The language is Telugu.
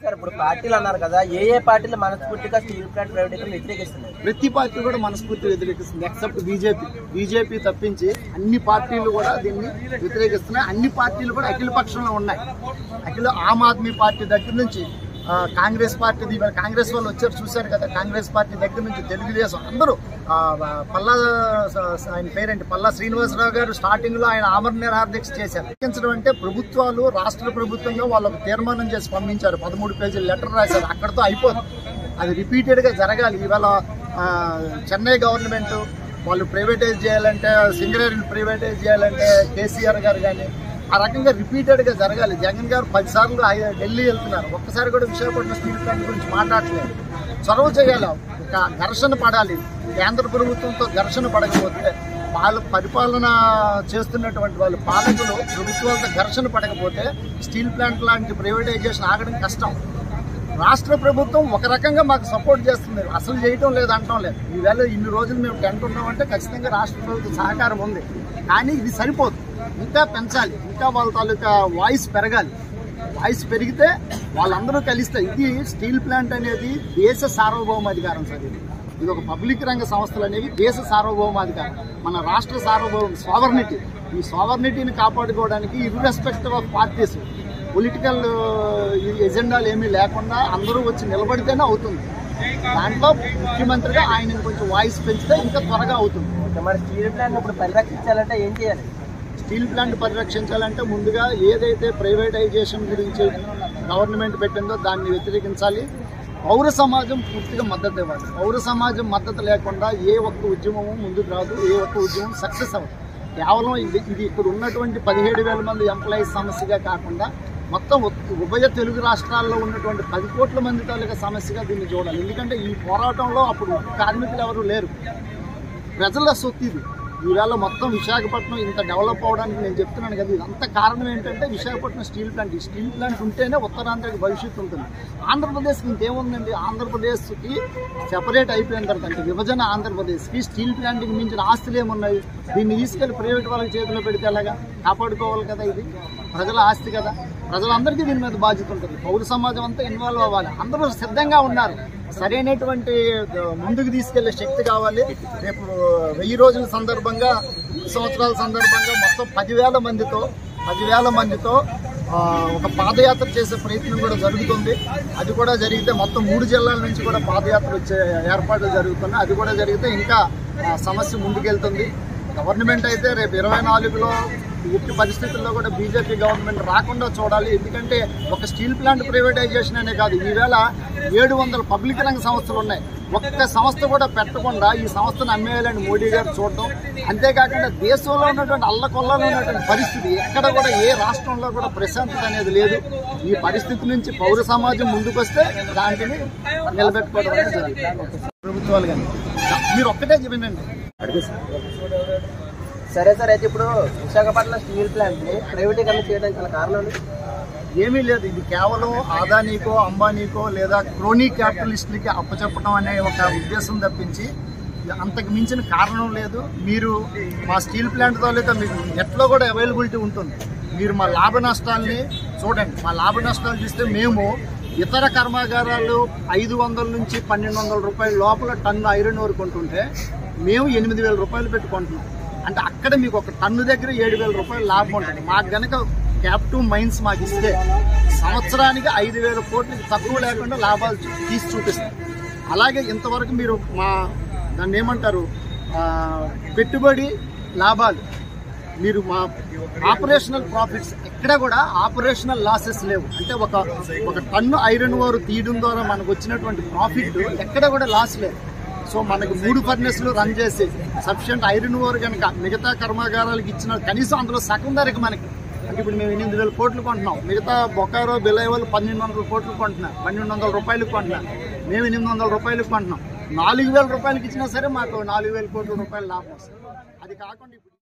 గారు ఇప్పుడు పార్టీలు అన్నారు కదా ఏ ఏ పార్టీలు మనస్ఫూర్తిగా స్టీల్ ప్లాంట్ ప్రైవేటీకరణ వ్యతిరేకిస్తున్నాయి ప్రతి పార్టీ కూడా మనస్ఫూర్తి వ్యతిరేకిస్తుంది ఎక్సెప్ట్ బీజేపీ బీజేపీ తప్పించి అన్ని పార్టీలు కూడా దీన్ని వ్యతిరేకిస్తున్నాయి అన్ని పార్టీలు కూడా అఖిల పక్షంలో ఉన్నాయి అఖిల ఆమ్ ఆద్మీ పార్టీ దగ్గర నుంచి ఆ, కాంగ్రెస్ పార్టీ ఇవాళ కాంగ్రెస్ వాళ్ళు వచ్చారు చూశారు కదా కాంగ్రెస్ పార్టీ దగ్గర నుంచి తెలుగుదేశం అందరూ ఆ, పల్లా స- స- ఆయన పేరేంటి పల్లా శ్రీనివాసరావు గారు స్టార్టింగ్ లో ఆయన ఆమరణ నిరాహార దీక్ష చేశారు లెక్కించడం అంటే ప్రభుత్వాలు రాష్ట్ర ప్రభుత్వంగా వాళ్ళకు తీర్మానం చేసి పంపించారు పదమూడు పేజీల లెటర్ రాశారు అక్కడతో అయిపోతుంది అది రిపీటెడ్ గా జరగాలి ఇవాళ ఆ, చెన్నై గవర్నమెంట్ వాళ్ళు ప్రైవేటైజ్ చేయాలంటే సింగరేణిని ప్రైవేటైజ్ చేయాలంటే కేసీఆర్ గారు కానీ ఆ రకంగా రిపీటెడ్ గా జరగాలి జగన్ గారు పది సార్లు ఆయన ఢిల్లీ వెళ్తున్నారు ఒక్కసారి కూడా విశాఖపట్నం స్టీల్ ప్లాంట్ గురించి మాట్లాడలేదు చొరవ చేయాలి ఒక ఘర్షణ పడాలి కేంద్ర ప్రభుత్వంతో ఘర్షణ పడకపోతే వాళ్ళు పరిపాలన చేస్తున్నటువంటి వాళ్ళు పాలకులు ప్రభుత్వాలతో ఘర్షణ పడకపోతే స్టీల్ ప్లాంట్ లాంటి ప్రైవేటైజేషన్ ఆగడం కష్టం రాష్ట్ర ప్రభుత్వం ఒక రకంగా మాకు సపోర్ట్ చేస్తుంది అసలు చేయటం లేదు అంటం లేదు ఈవేళ ఇన్ని రోజులు మేము టెంట్ ఉన్నామంటే ఖచ్చితంగా రాష్ట్ర ప్రభుత్వ సహకారం ఉంది కానీ ఇది సరిపోదు ఇంకా పెంచాలి ఇంకా వాళ్ళ తాలూకా వాయిస్ పెరగాలి వాయిస్ పెరిగితే వాళ్ళందరూ కలిస్తే ఇది స్టీల్ ప్లాంట్ అనేది దేశ సార్వభౌమాధికారం సార్ ఇది ఇది ఒక పబ్లిక్ రంగ సంస్థలు అనేవి దేశ సార్వభౌమాధికారం మన రాష్ట్ర సార్వభౌమ సావర్నిటీ ఈ సావర్నిటీని కాపాడుకోవడానికి ఇర్రెస్పెక్టివ్ ఆఫ్ పార్టీస్ పొలిటికల్ ఎజెండాలు ఏమీ లేకుండా అందరూ వచ్చి నిలబడితేనే అవుతుంది దాంట్లో ముఖ్యమంత్రిగా ఆయన కొంచెం వాయిస్ పెంచితే ఇంకా త్వరగా అవుతుంది ఇక మరి స్టీల్ ప్లాంట్ ఇప్పుడు పరిరక్షించాలంటే ఏం చేయాలి స్టీల్ ప్లాంట్ పరిరక్షించాలంటే ముందుగా ఏదైతే ప్రైవేటైజేషన్ గురించి గవర్నమెంట్ పెట్టిందో దాన్ని వ్యతిరేకించాలి పౌర సమాజం పూర్తిగా మద్దతు ఇవ్వాలి పౌర సమాజం మద్దతు లేకుండా ఏ ఒక్క ఉద్యమము ముందుకు రాదు ఏ ఒక్క ఉద్యమం సక్సెస్ అవ్వదు కేవలం ఇది ఇది ఇక్కడ ఉన్నటువంటి పదిహేడు వేల మంది ఎంప్లాయీస్ సమస్యగా కాకుండా మొత్తం ఉ- ఉభయ తెలుగు రాష్ట్రాల్లో ఉన్నటువంటి పది కోట్ల మంది తాలూకా సమస్యగా దీన్ని చూడాలి ఎందుకంటే ఈ పోరాటంలో అప్పుడు కార్మికులు ఎవరు లేరు ప్రజల సొత్తు ఇది ఈవేళ మొత్తం విశాఖపట్నం ఇంత డెవలప్ అవడానికి నేను చెప్తున్నాను కదా ఇదంతా కారణం ఏంటంటే విశాఖపట్నం స్టీల్ ప్లాంట్ ఈ స్టీల్ ప్లాంట్ ఉంటేనే ఉత్తరాంధ్రకి భవిష్యత్తు ఉంటుంది ఆంధ్రప్రదేశ్కి ఇంకేముందండి ఆంధ్రప్రదేశ్కి సెపరేట్ అయిపోయిన తర్వాత అంటే విభజన ఆంధ్రప్రదేశ్కి స్టీల్ ప్లాంట్కి మించిన ఆస్తులు ఏమున్నాయి దీన్ని తీసుకెళ్లి ప్రైవేట్ వాళ్ళకి చేతిలో పెడితే ఎలాగా కాపాడుకోవాలి కదా ఇది ప్రజల ఆస్తి కదా ప్రజలందరికీ దీని మీద బాధ్యత ఉంటుంది పౌర సమాజం అంతా ఇన్వాల్వ్ అవ్వాలి అందరూ సిద్ధంగా ఉన్నారు సరైనటువంటి ద- ముందుకు తీసుకెళ్లే శక్తి కావాలి రేపు వెయ్యి రోజుల సందర్భంగా ఈ సంవత్సరాల సందర్భంగా మొత్తం పదివేల మందితో పదివేల మందితో ఆ, ఒక పాదయాత్ర చేసే ప్రయత్నం కూడా జరుగుతుంది అది కూడా జరిగితే మొత్తం మూడు జిల్లాల నుంచి కూడా పాదయాత్ర వచ్చే ఏర్పాట్లు జరుగుతున్నాయి అది కూడా జరిగితే ఇంకా ఆ, సమస్య ముందుకెళ్తుంది గవర్నమెంట్ అయితే రేపు ఇరవై నాలుగులో ఎట్టి పరిస్థితుల్లో కూడా బీజేపీ గవర్నమెంట్ రాకుండా చూడాలి ఎందుకంటే ఒక స్టీల్ ప్లాంట్ ప్రైవేటైజేషన్ అనే కాదు ఈవేళ ఏడు వందల పబ్లిక్ రంగ సంస్థలు ఉన్నాయి ఒక్క సంస్థ కూడా పెట్టకుండా ఈ సంస్థను అమ్మేయాలని మోడీ గారు చూడటం అంతేకాకుండా దేశంలో ఉన్నటువంటి అల్లకొల్లలో ఉన్నటువంటి పరిస్థితి ఎక్కడ కూడా ఏ రాష్ట్రంలో కూడా ప్రశాంతత అనేది లేదు ఈ పరిస్థితి నుంచి పౌర సమాజం ముందుకొస్తే దాంట్ని నిలబెట్టుకోవడం అనేది జరుగుతుంది ప్రభుత్వాలు కానీ మీరు ఒక్కటే వినండి సరే సార్ అయితే ఇప్పుడు విశాఖపట్నం స్టీల్ ప్లాంట్ ని ప్రైవేటీకరణ చేయడానికి గల కారణాలు ఏమీ లేదు ఇది కేవలం ఆదానీకో అంబానీకో లేదా క్రోనీ క్యాపిటలిస్టులకి అప్పచెప్పడం అనే ఒక ఉద్దేశం తప్పించి అంతకు మించిన కారణం లేదు మీరు మా స్టీల్ ప్లాంట్ తాలూకా మీకు నెట్లో కూడా అవైలబిలిటీ ఉంటుంది మీరు మా లాభ నష్టాలని చూడండి మా లాభ నష్టాలు చూస్తే మేము ఇతర కర్మాగారాలు ఐదు వందల నుంచి పన్నెండు వందల రూపాయల లోపల టన్ను ఐరన్ ఓర్ కొంటుంటే మేము ఎనిమిది వేల రూపాయలు పెట్టుకుంటున్నాం అంటే అక్కడ మీకు ఒక టన్ను దగ్గర ఏడు వేల రూపాయలు లాభం ఉంటుంది మాకు గనక క్యాప్టివ్ మైన్స్ మాకు ఇస్తే సంవత్సరానికి ఐదు వేల కోట్లకి తక్కువ లేకుండా లాభాలు చూ- తీసి చూపిస్తాం అలాగే ఇంతవరకు మీరు మా దాన్ని ఏమంటారు ఆ, పెట్టుబడి లాభాలు మీరు మా ఆపరేషనల్ ప్రాఫిట్స్ ఎక్కడ కూడా ఆపరేషనల్ లాసెస్ లేవు అంటే ఒక ఒక టన్ను ఐరన్ ఓర్ తీయడం ద్వారా మనకు వచ్చినటువంటి ప్రాఫిట్ ఎక్కడ కూడా లాస్ లేదు సో మనకు మూడు ఫర్నెస్లు రన్ చేసి సఫిషియంట్ ఐరన్ ఓర్ కనుక మిగతా కర్మాగారాలకు ఇచ్చిన కనీసం అందులో సగం ధరకు మనకి అంటే ఇప్పుడు మేము ఎనిమిది వేల కోట్లు కొంటున్నాం మిగతా బొకారో బిలై వాళ్ళు పన్నెండు వందల కోట్లు కొంటున్నారు పన్నెండు వందల రూపాయలకు కొంటున్నారు మేము ఎనిమిది వందల రూపాయలకు కొంటున్నాం నాలుగు వేల రూపాయలకి ఇచ్చినా సరే మాకు నాలుగు వేల కోట్ల రూపాయలు లాభం వస్తుంది అది కాకుండా ఇప్పుడు